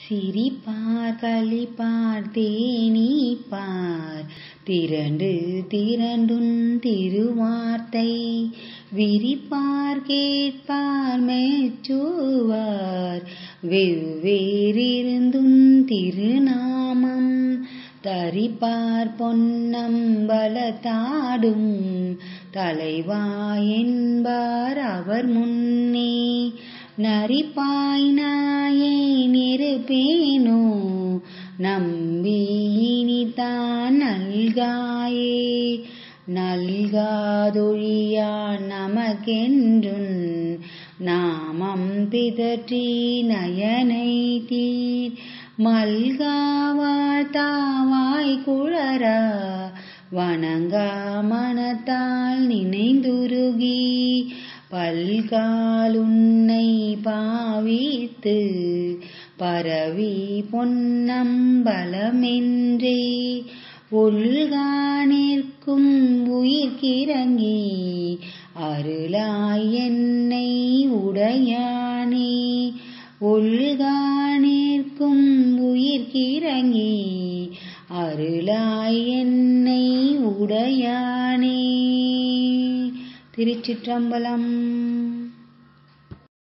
சிரிப்பார் களிப்பார் தேனிப்பார் திரண்டு திரண்டுன் திருவார்த்தை விரிப்பார் கேட்பார் மெச்சுவார் வெவ்வேறிருந்துன் திருநாமம் தரிப்பார் பொன்னம்பலத்தாடும் தலைவா என்பார் அவர் முன்னே நரிப்பாய் நாயே நெருப்பேனோ நம்பி இனிதான் நல்காயே நல்காதொழியான் நமக்கென்றுன் நாமம் பிதற்றி நயனை தீர் மல்காவாழ் தாவாய் குழறா வணங்கா மனத்தால் நினைந்துருகி பல்காலுன்னை பாவித்து பரவி பொன்னம்பலமென்றே ஒல்கா நிற்கும் உயிர்க்கிறங்கி அருளாய் என்னை உடையானே ஒல்கா நிற்கும் உயிர்க்கிறங்கி அருளாய் என்னை உடையானே திருச்சிற்றம்பலம்